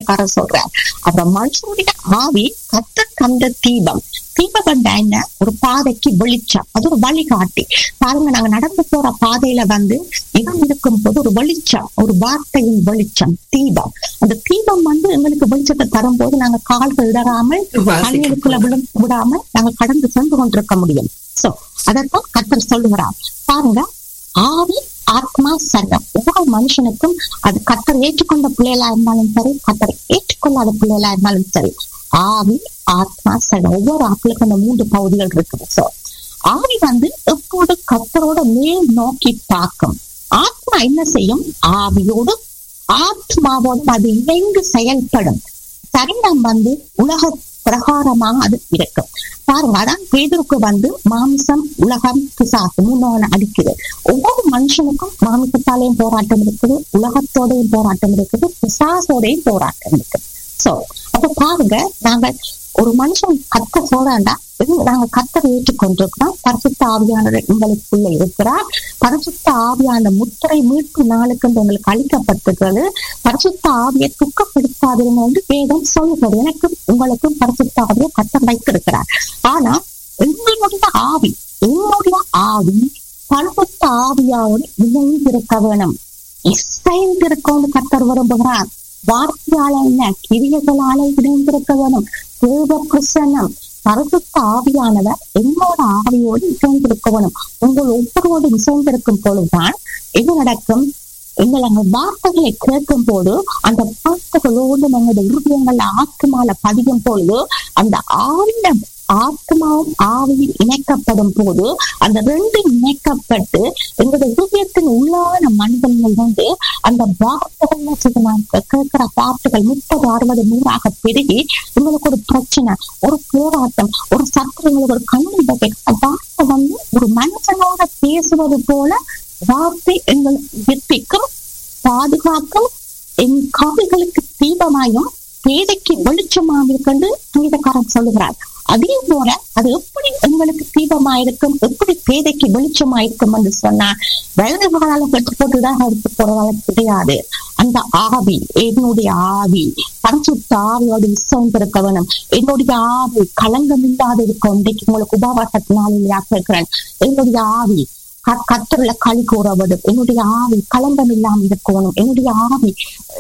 சங்கீதக்காரர் சொல்றார் அப்புறம் மனுஷனுடைய ஆவி கத்த கண்ட தீபம் தீபம் கண்ட என்ன ஒரு பாதைக்கு வெளிச்சம் அது ஒரு வழிகாட்டி பாருங்க நாங்க நடந்து போற பாதையில வந்து இடம் இருக்கும் போது ஒரு வெளிச்சம் ஒரு வார்த்தையின் வெளிச்சம் தீபம் அந்த தீபம் வந்து எங்களுக்கு வெளிச்சத்தை தரும்போது நாங்க கால்கள் இடராமல் கண்ணீருக்குள்ள விழு விடாம நாங்க கடந்து சென்று கொண்டிருக்க முடியும் சோ அதைத்தான் கத்தர் சொல்லுகிறார் பாருங்க ஆவி ஆத்மா சரம் ஒவ்வொரு மனுஷனுக்கும் அது கத்தர் ஏற்றுக்கொண்ட பிள்ளைகளா இருந்தாலும் சரி கத்தர் ஏற்றுக்கொள்ளாத பிள்ளைகளா இருந்தாலும் சரி ஆவி ஆத்மா சரம் ஒவ்வொரு ஆக்களுக்கும் அந்த மூன்று பகுதிகள் இருக்குது சோ ஆவி வந்து எப்போது கத்தரோட மேல் நோக்கி பார்க்கும் ஆத்மா என்ன செய்யும் ஆவியோடு ஆத்மாவோடு அது இணைந்து செயல்படும் சரீரம் வந்து உலக பிரகாரமாக அது இருக்கும் பாருங்க அதான் பேதருக்கு வந்து மாமிசம் உலகம் பிசாசு மூணு அடிக்குது ஒவ்வொரு மனுஷனுக்கும் மாமிசத்தாலேயும் போராட்டம் இருக்குது உலகத்தோடையும் போராட்டம் இருக்குது பிசாசோடையும் போராட்டம் இருக்குது சோ அப்ப பாருங்க நாங்க ஒரு மனுஷன் கத்த சொல்றாண்டா நாங்க கத்தரை ஏற்றுக்கொண்டிருக்கிறோம் பரிசுத்த ஆவியானவர் எங்களுக்குள்ள இருக்கிறார் பரிசுத்த ஆவியான முத்திரை மீட்பு நாளுக்கு எங்களுக்கு அளிக்கப்பட்டிருக்கிறது பரிசுத்த ஆவியை துக்கப்படுத்தாதீங்க என்று வேதம் சொல்லுகிறது எனக்கு உங்களுக்கும் பரிசுத்த ஆவியை கத்தர் வைத்திருக்கிறார் ஆனா எங்களுடைய ஆவி என்னுடைய ஆவி பரிசுத்த ஆவியாவோடு இணைந்திருக்க வேணும் இசைந்திருக்கோன்னு கத்தர் விரும்புகிறார் வார்த்தையால என்ன கிரியர்களால இணைந்திருக்க வேணும் தேவ பிரசன்னம் பரிசுத்த ஆவியானவர் என்னோட ஆவியோடு இசைந்திருக்க வேணும் உங்கள் ஒவ்வொருவோடு இசைந்திருக்கும் பொழுதுதான் இது நடக்கும் எங்கள் அந்த வார்த்தைகளை கேட்கும் போது அந்த வார்த்தைகளோடு நம்முடைய இருதயங்கள் ஆத்மால பதியும் பொழுது அந்த ஆவின ஆத்மாவும் ஆவியில் இணைக்கப்படும் போது அந்த ரெண்டு இணைக்கப்பட்டு எங்களுடைய இதயத்தின் உள்ளான மனிதர்கள் வந்து அந்த வார்த்தைகள் கேட்கிற வார்த்தைகள் முப்பது அறுபது நூறாக பெருகி உங்களுக்கு ஒரு பிரச்சனை ஒரு போராட்டம் ஒரு சத்து உங்களுக்கு ஒரு கண்ணீர் வார்த்தை வந்து ஒரு மனுஷனோட பேசுவது போல வார்த்தை எங்கள் உயிர்ப்பிக்கும் பாதுகாக்கும் என் காதுகளுக்கு தீபமாயும் பேதைக்கு வெளிச்சமாக இருக்கென்று சங்கீதக்காரன் சொல்லுகிறார் அதே போல அது எப்படி எங்களுக்கு தீபமாயிருக்கும் எப்படி பேதைக்கு வெளிச்சமாயிருக்கும் என்று சொன்னா வலது காலால கட்டு போட்டுதான் எடுத்து போறதால கிடையாது அந்த ஆவி என்னுடைய ஆவி பரிசுத்த ஆவியோடு விசைந்திருக்க வேணும் என்னுடைய ஆவி களங்கம் இல்லாத இருக்கும் இன்றைக்கு உங்களுக்கு உபவாசத்தினால கேட்கிறேன் என்னுடைய ஆவி கத்தருல களி கூறவிடும் என்னுடைய ஆவி களங்கம் இல்லாம இருக்கணும் என்னுடைய ஆவி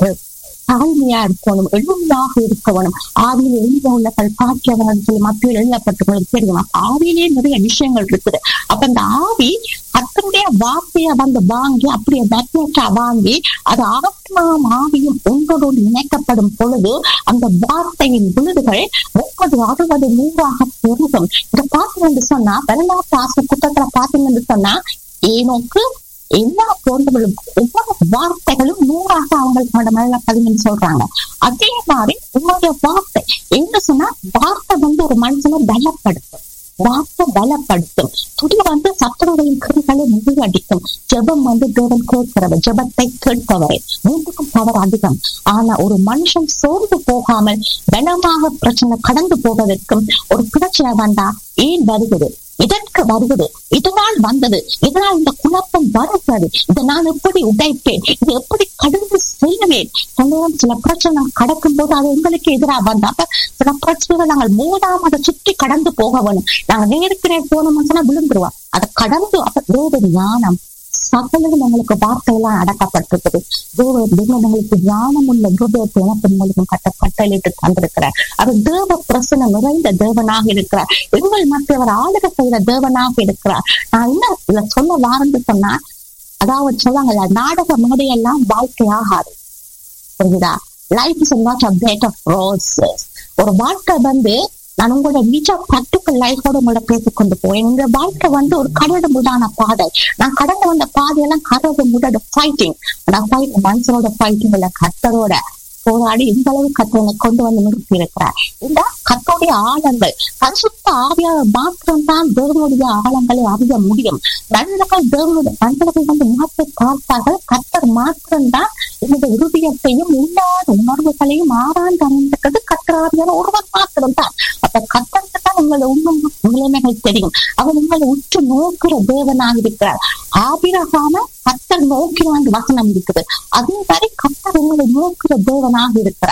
தாழ்மையா இருக்கணும் எளிமையாக இருக்கணும் ஆவியில் எளிமையா உள்ள பாக்கியவன் சொல்லி மத்தியில் எழுதப்பட்டு தெரியும் ஆவியிலே நிறைய விஷயங்கள் இருக்குது அப்ப அந்த ஆவி கத்தருடைய வார்த்தையை வந்து வாங்கி அப்படியே மேக்னெட்டா வாங்கி அது ஆத்மாவும் ஆவியும் ஒன்றோடு இணைக்கப்படும் பொழுது அந்த வார்த்தையின் விழுதுகள் முப்பது அறுபது நூறாக பெருகும் இதை பார்த்தீங்கன்னு சொன்னா வரலாற்று ஆசை குற்றத்துல பார்த்தீங்கன்னு சொன்னா ஏனோக்கு எல்லா போன்றவர்களும் ஒவ்வொரு வார்த்தைகளும் நூறாக அவங்களுக்கு மேல பதிவுன்னு சொல்றாங்க அதே மாதிரி உங்களுடைய வார்த்தை என்ன சொன்னா வார்த்தை வந்து ஒரு மனுஷனை பலப்படுத்தும் வார்த்தை பலப்படுத்தும் துடி வந்து சத்துருவையின் கிரிகளை முறியடிக்கும் ஜெபம் வந்து தேவன் கேட்கிறவர் ஜெபத்தை கேட்பவரே மூன்றுக்கும் பவர் அதிகம் ஆனா ஒரு மனுஷன் சோர்ந்து போகாமல் பலமாக பிரச்சனை கடந்து போவதற்கும் ஒரு பிரச்சனை வந்தா ஏன் வருகிறது இதற்கு வருவது இதனால் வந்தது இதனால் இந்த குழப்பம் வருகிறது இதை நான் எப்படி உடைப்பேன் இது எப்படி கடந்து செல்லுவேன் சந்தேகம் சில பிரச்சனை கடக்கும் போது அது எங்களுக்கு எதிராக வந்தாப்ப சில பிரச்சனைகள் நாங்கள் மூடாம அதை சுற்றி கடந்து போக வேணும் நாங்க நேருக்கு நேர் போனோம்னா விழுந்துருவோம் அதை கடந்து அப்ப வேறு ஞானம் சகலரும் எங்களுக்கு வார்த்தையெல்லாம் அடக்கப்பட்டிருக்குது தேவ தேவன் எங்களுக்கு ஞானம் உள்ள இருதயத்தை எனக்கு உங்களுக்கு கட்ட கட்டளிட்டு தந்திருக்கிறார் அது தேவ பிரசனம் நிறைந்த தேவனாக இருக்கிறார் எங்கள் மற்றவர் ஆளுக செய்த தேவனாக இருக்கிறார் நான் என்ன இத சொல்ல வாரந்து சொன்னா அதாவது சொல்லுவாங்கல்ல நாடக மேடையெல்லாம் வாழ்க்கை ஆகாது புரியுதா life is not a bed of roses ஒரு வாழ்க்கை வந்து நான் உங்களோட நிஜ பர்டிகுலர் லைஃபோட உங்களோட பேசிக்கொண்டு போவேன் இந்த வாழ்க்கை வந்து ஒரு கடவுள் முடான பாதை நான் கடந்து வந்த பாதையெல்லாம் கடவுள் முடாட ஃபைட்டிங் நான் ஃபைட் மனுஷனோட ஃபைட்டிங் இல்ல கத்தரோட போராடி இந்த அளவு கத்தனை கொண்டு வந்து நிறுத்தி இருக்கிறார் இந்த கத்தோடைய ஆழங்கள் பரிசுத்த ஆவியாக மாத்திரம்தான் தேவனுடைய ஆழங்களை அறிய முடியும் நல்லவர்கள் தேவனுடைய நல்லவர்கள் வந்து மாற்ற பார்த்தார்கள் கத்தர் மாத்திரம்தான் என்னுடைய இருதயத்தையும் உள்ளாத உணர்வுகளையும் ஆராய்ந்து அறிந்திருக்கிறது கத்தராவியான ஒருவர் மாத்திரம்தான் அப்ப கத்தருக்கு தான் உங்களை உண்மை நிலைமைகள் தெரியும் அவர் உங்களை உற்று நோக்குற தேவனாக இருக்கிறார் ஆபிரகாம கத்தர் நோக்கினான் வசனம் இருக்குது அதே மாதிரி கத்தர் உங்களை நோக்குற தேவனாக இருக்கிறார்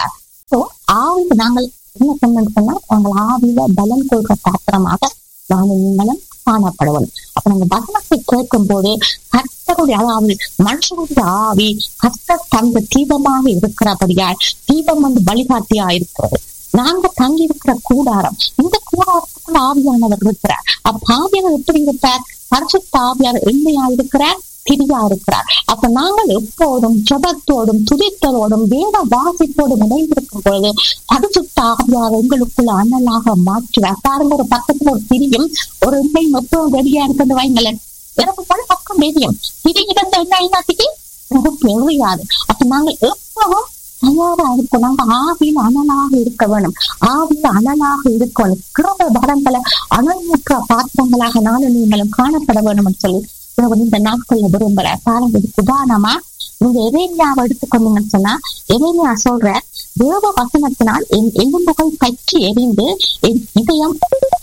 So, ஆவியில நாங்கள் என்ன சொன்னா நாங்கள் ஆவியில பலம் கொள்ற பாத்திரமாக நாங்கள் நீங்களும் காணப்படுவோம் அப்ப நாங்க வசனத்தை கேட்கும் போது கர்த்தருடைய அதாவது மனுஷனுடைய ஆவி கர்த்தர் தந்த தீபமாக இருக்கிறபடியால் தீபம் வந்து வழிகாட்டியா இருக்கிறது நாங்க தங்கி இருக்கிற கூடாரம் இந்த கூடாரத்துக்குள்ள ஆவியானவர் இருக்கிறார் அப்ப ஆவியானவர் எப்படி இருப்பார் பரிசுத்த ஆவியார் எண்மையா இருக்கிறார் திரியா இருக்கிறார் அப்ப நாங்கள் எப்போதும் ஜபத்தோடும் துதித்தலோடும் வேத வாசிப்போடும் இணைந்திருக்கும் பொழுது பரிசுத்த ஆவியார் எங்களுக்குள்ள அனலாக மாற்றுவார் பாருங்க ஒரு பக்கத்துல ஒரு திரியும் ஒரு எண்ணெயும் எப்பவும் ரெடியா இருக்கிறது வைங்களேன் எனக்கு பல பக்கம் தெரியும் திரி இருந்த எண்ணெய் நாட்டிக்கு எனக்கு எறியாது அப்ப நாங்கள் எப்பவும் தயாரா இருக்கும் நாங்க ஆவியில் அனலாக இருக்க வேணும் ஆவியில் அனலாக இருக்கணும் கிருப வரங்களை அனல்முற்ற பாத்திரங்களாக நானும் நீங்களும் காணப்பட வேணும்னு சொல்லி இவர் இந்த நாட்கள்ல விரும்புற பாருங்க இதுக்கு உதாரணமா நீங்க எரேமியாவை எடுத்துக்கொண்டீங்கன்னு சொன்னா எரேமியா சொல்ற தேவ வசனத்தினால் என் எலும்புகள் பற்றி எரிந்து என் இதயம்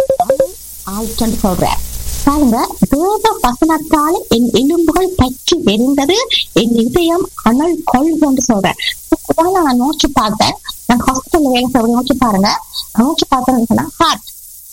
ஆயிட்டு சொல்ற பாருங்க தேவ வசனத்தால் என் எலும்புகள் பற்றி எரிந்தது என் இதயம் அனல் கொள்ளுன்னு சொல்றேன் உதாரணம் நான் நோச்சு பார்த்தேன் நான் ஹாஸ்பிட்டல்ல வேலை செய்ய நோச்சு பாருங்க நோச்சு பார்த்தேன்னு சொன்னா ஹார்ட்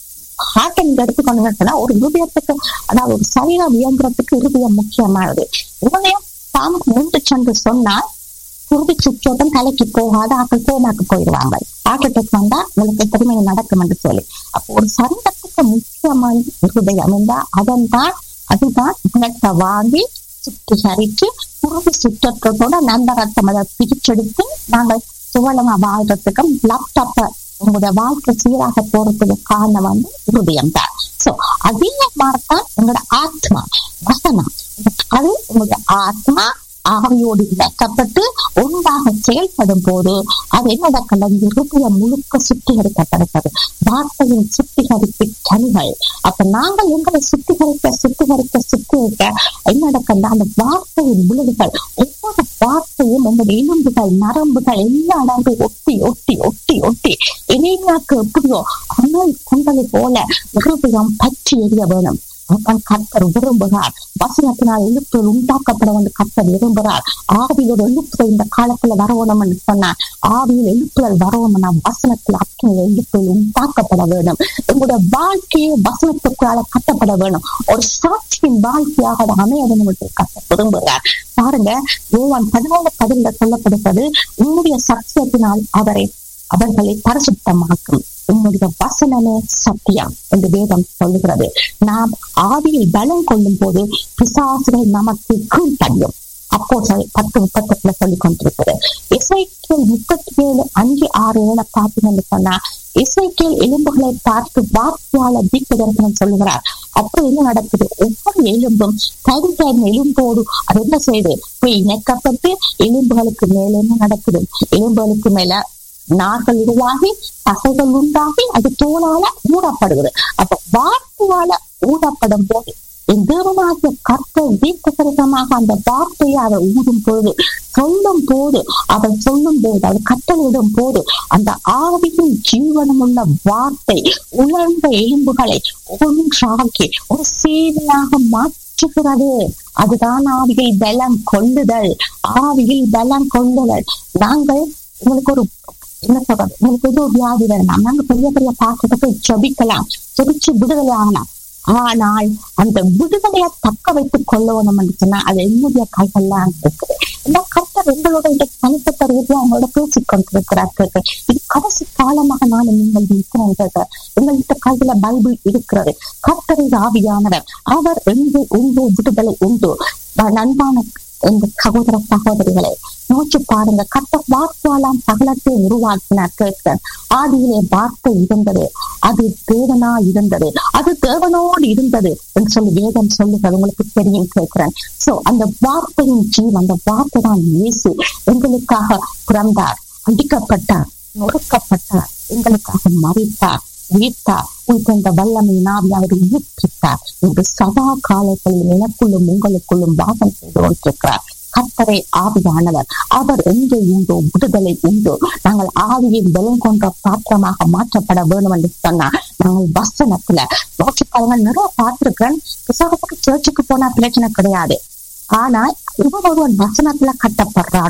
ஹார்ட் நீங்க எடுத்துக்கொண்டீங்கன்னு சொன்னா ஒரு இருதயத்துக்கு அதாவது ஒரு சரீரம் இயங்குறதுக்கு இருதயம் முக்கியமானது இருதயம் தாம் நின்றுச்சென்று சொன்னால் குருதி சுற்றோட்டம் தலைக்கு போகாத ஆக்கள் கோமாக்கு போயிடுவாங்க ஹார்ட் அட்டாக் வந்தா உங்களுக்கு திரும்ப நடக்கும் என்று சொல்லி அப்போ ஒரு சரீரத்துக்கு முக்கியமான இருதயம் இருந்தா அதன் தான் அதுதான் குணத்தை வாங்கி சுத்திகரிச்சு குருதி சுற்றத்தோட நல்ல ரத்தம் அதை பிரிச்செடுத்து நாங்கள் சுவலமா வாழ்றதுக்கும் லேப்டாப்ப உங்களுடைய வாழ்க்கை சீராக போறதுக்கு காரணம் வந்து இருதயம் தான் சோ அதே மாதிரிதான் உங்களோட ஆத்மா வசனம் அது உங்களுடைய ஆத்மா ஆவியோடு இணைக்கப்பட்டு ஒன்றாக செயல்படும் போது அது என்ன கலந்து இருதயம் முழுக்க சுத்திகரிக்கப்படுகிறது வார்த்தையின் சுத்திகரிப்பு கனிகள் அப்ப நாங்கள் எங்களை சுத்திகரிக்க சுத்திகரிக்க சுத்திகரிக்க என்ன நடக்கல அந்த வார்த்தையின் விழுதுகள் ஒவ்வொரு வார்த்தையும் உங்களுடைய எலும்புகள் நரம்புகள் எல்லா இடங்களும் ஒட்டி ஒட்டி ஒட்டி ஒட்டி இணையாக்கு எப்படியோ அனல் குண்டலை போல இருதயம் பற்றி எரிய வேணும் அவன் கர்த்தர் விரும்புகிறார் வசனத்தினால் எழுப்புகள் உண்டாக்கப்பட வந்து கர்த்தர் விரும்புகிறார் ஆவியோட எழுப்புகள் இந்த காலத்துல வரணும் என்று சொன்னார் ஆவியில் எழுப்புகள் வரணும்னா வசனத்தில் அத்தனை எழுப்புகள் உண்டாக்கப்பட வேணும் உங்களுடைய வாழ்க்கையே வசனத்துக்குள்ளால கட்டப்பட வேணும் ஒரு சாட்சியின் வாழ்க்கையாக அது அமைய வேண்டும் என்று கர்த்தர் விரும்புகிறார் பாருங்க யோவான் பதினோரு பதில சொல்லப்படுகிறது உன்னுடைய சத்தியத்தினால் அவரை அவர்களை பரிசுத்தமாக்கும் உன்னுடைய வசனமே சத்தியம் என்று வேதம் சொல்லுகிறது நாம் ஆவியில் பலம் கொள்ளும் போது பிசாசுகள் நமக்கு கீழ்ப்படியும் அப்போ பத்து முப்பத்தெட்டுல சொல்லி கொண்டிருக்கிறது இசைக்கியல் முப்பத்தி ஏழு அஞ்சு ஆறு ஏழை பார்த்தீங்கன்னு சொன்னா இசைக்கியல் எலும்புகளை பார்த்து வார்த்தையாள தீர்க்க தரிசனம் சொல்லுகிறார் அப்போ என்ன நடக்குது ஒவ்வொரு எலும்பும் தனித்தன் எலும்போடு அது என்ன செய்யுது போய் இணைக்கப்பட்டு எலும்புகளுக்கு மேல என்ன நடக்குது எலும்புகளுக்கு மேல நார்கள் உருவாகி தசைகள் உண்டாகி அது தோளால ஊடப்படுகிறது அப்ப வார்த்தையால ஊடப்படும் போது என் தேவனாகிய கர்த்தர் தீர்க்கசரிசமாக அந்த வார்த்தையை அவர் ஊடும் பொழுது சொல்லும் போது அவர் சொல்லும் போது அவர் கட்டளையிடும் போது அந்த ஆவியின் ஜீவனம் உள்ள வார்த்தை உலர்ந்த எலும்புகளை ஒன்றாக்கி ஒரு சேவையாக மாற்றுகிறது அதுதான் ஆவியில் பலம் கொள்ளுதல் ஆவியில் பலம் கொள்ளுதல் நாங்கள் உங்களுக்கு ஒரு என்ன சொல்றது உங்களுக்கு ஏதோ வியாதி வேணாம் நாங்க பெரிய பெரிய பாக்கத்தை போய் ஜபிக்கலாம் ஜபிச்சு விடுதலை ஆகலாம் ஆனால் அந்த விடுதலையை தக்க வைத்துக் கொள்ளணும் என்று சொன்னா அது என்னுடைய கைகள்லாம் இருக்குது இந்த கர்த்தர் எங்களோட இந்த தனிப்பட்ட ரீதியா அவங்களோட பேசிக் கொண்டிருக்கிறார் இது கடைசி காலமாக நான் நீங்கள் இருக்கிறேன் எங்கள்கிட்ட கையில பைபிள் இருக்கிறது கர்த்தரை ஆவியானவர் அவர் எங்கு உண்டு விடுதலை உண்டு நண்பான இந்த சகோதர சகோதரிகளை நோக்கி பாருங்க கட்ட வார்த்தையாலாம் சகலத்தை உருவாக்கினார் கேட்க ஆதியிலே வார்த்தை இருந்தது அது தேவனா இருந்தது அது தேவனோடு இருந்தது என்று சொல்லி வேதம் சொல்லுகிறது உங்களுக்கு தெரியும் கேட்கிறேன் சோ அந்த வார்த்தையின் ஜீவன் அந்த வார்த்தை தான் இயேசு எங்களுக்காக பிறந்தார் அடிக்கப்பட்டார் நொறுக்கப்பட்டார் எங்களுக்காக மறித்தார் உயிர்த்தார் உயிர்த்த வல்லமை நாவி அவர் உயிர்ப்பித்தார் என்று சதா காலங்களில் எனக்குள்ளும் உங்களுக்குள்ளும் வாசம் செய்து கொண்டிருக்கிறார் கத்தரை ஆவியானவர் அவர் எங்கே உண்டோ விடுதலை உண்டோ நாங்கள் ஆவியின் பலம் கொண்ட பாத்திரமாக மாற்றப்பட வேண்டும் என்று சொன்னா நாங்கள் வசனத்துல நோக்கி பாருங்க நிறைய பார்த்திருக்கிறேன் விசாகத்துக்கு சேர்ச்சுக்கு போனா பிரச்சனை கிடையாது ஆனா இவன் ஒருவன் வசனத்துல கட்டப்படுறானோ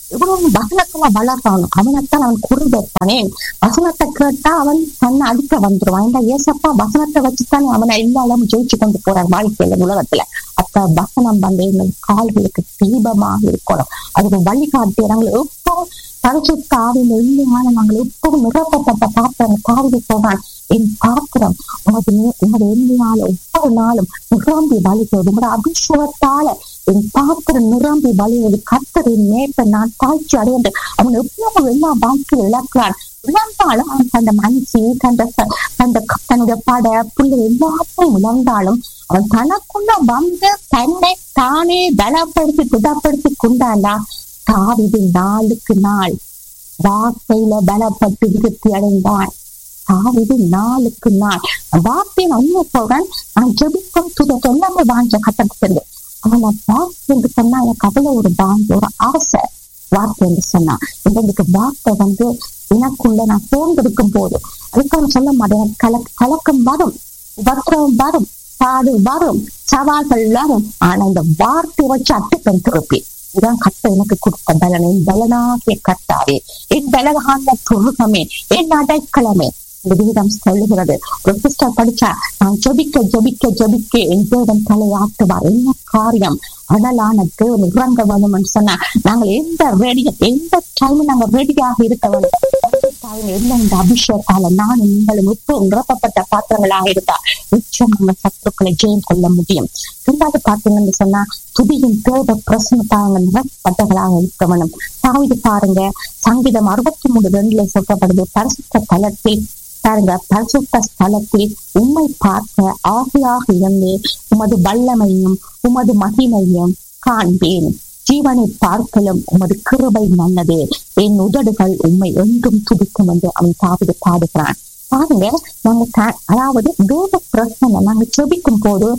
இவ்வளவு வசனத்துல வளர்றான் அவனைத்தான் அவன் குறி வைப்பானே வசனத்தை கேட்டா அவன் தன்னை அடிக்க வந்துருவான் இந்த ஏசப்பா வசனத்தை வச்சுத்தானே அவனை எல்லாரும் ஜெயிச்சு கொண்டு போறான் வாழ்க்கையில உலகத்துல அப்ப வசனம் வந்து எங்கள் கால்களுக்கு தீபமாக இருக்கணும் அதுக்கு வழிகாட்டி நாங்கள் எப்போ பரிசுத்த ஆவின் எண்ணியான நாங்கள் எப்பவும் நிரப்பப்பட்ட பாத்திரம் தாவி போவான் என் பாத்திரம் உமது உமது எண்ணியால ஒவ்வொரு நாளும் நிரம்பி வழிகிறது உமது அபிஷேகத்தால என் பாத்திரம் நிரம்பி வழிவது கத்தரின் மேப்ப நான் தாழ்ச்சி அடைந்து அவன் எவ்வளவு எல்லா வாழ்க்கையில் இழக்கிறான் இழந்தாலும் அவன் தந்த மனசு தந்த தந்த தன்னுடைய பட புள்ளி எல்லாத்தையும் இழந்தாலும் அவன் தனக்குள்ள வந்து தன்னை தானே பலப்படுத்தி திடப்படுத்தி கொண்டாண்டா தாவிது நாளுக்கு நாள் வார்த்தையில பலப்பட்டு விருத்தி அடைந்தான் தாவிது நாளுக்கு நாள் வார்த்தையின் உண்மைப்புடன் நான் ஜபிக்கும் துதத்தை எல்லாமே வாஞ்ச கட்டத்தில் அவனை வார்த்தை என்று சொன்னா எனக்கு அவ்வளவு ஒரு வாங்க ஒரு ஆசை வார்த்தை என்று சொன்னா எனக்கு வார்த்தை வந்து எனக்குள்ள நான் சோர்ந்திருக்கும் போது அதுக்காக சொல்ல மாட்டேன் கல கலக்கம் வரும் உபத்திரவம் வரும் பாடு வரும் சவால்கள் வரும் ஆனா இந்த வார்த்தை வச்சு அட்டுப்பெண் திருப்பி இதான் கட்ட எனக்கு கொடுத்த பலன் என் பலனாகிய கட்டாவே என் பலகான துருகமே என் அடைக்கலமே இந்த வீதம் சொல்லுகிறது ஒரு சிஸ்டர் படிச்சா நான் ஜபிக்க ஜபிக்க ஜபிக்க என் தேவன் தலையாட்டுவார் என்ன காரியம் அனலான தேவன் இறங்க வேணும்னு சொன்னா நாங்கள் எந்த ரெடி எந்த டைம் நாங்க ரெடியாக இருக்க வேண்டும் என்ன இந்த அபிஷேகத்தால நானும் நீங்களும் இப்போ நிரப்பப்பட்ட பாத்திரங்களாக இருந்தா நிச்சயம் நம்ம சத்துருக்களை ஜெயம் கொள்ள முடியும் ரெண்டாவது பாத்தீங்கன்னு சொன்னா துதியின் தேவ பிரசனத்தாங்க நிரப்பட்டவர்களாக இருக்க வேணும் தாவிது பாருங்க சங்கீதம் அறுபத்தி மூணு ரெண்டுல சொல்லப்படுது பரிசுத்த தலத்தில் பாருங்க பரிசுத்த ஸ்தலத்தில் உம்மை பார்க்க ஆசையாக இருந்து உமது வல்லமையும் உமது மகிமையும் காண்பேன் ஜீவனை பார்க்கலும் உமது கிருபை நல்லது என் உதடுகள் உண்மை என்றும் துடிக்கும் என்று அவன் தாவிது பாடுகிறான் பாருங்க நாங்க அதாவது தேவ பிரசனை நாங்க செபிக்கும் போது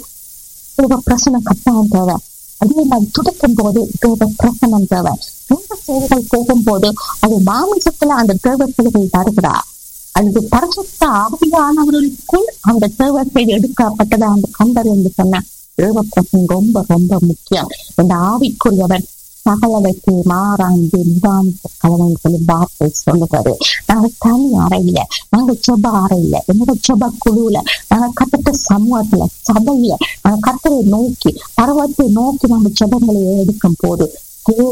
தேவ பிரசனம் கட்டாயம் தேவை அதே மாதிரி துடிக்கும் போது தேவ பிரசனம் தேவை தேவ சேவைகள் போகும்போது அது மாமிசத்துல அந்த தேவ சேவைகள் வருகிறா அல்லது பரிசுத்த ஆவியானவர்களுக்குள் அந்த தேவ செய்தி எடுக்கப்பட்டதை அந்த கண்டர் என்று சொன்ன தேவ பிரசனம் ரொம்ப ரொம்ப முக்கியம் இந்த ஆவிக்குரியவர் சகலவைக்கு மாறாந்து நிதானித்த கலவை சொல்லி வார்த்தை சொல்லுகிறது நாங்க தனி அறையில நாங்க செப அறையில என்னோட செப குழுவுல நாங்க கத்தட்ட சமூகத்துல சபையில நாங்க கத்தரை நோக்கி பருவத்தை நோக்கி நம்ம செபங்களை எடுக்கும் போது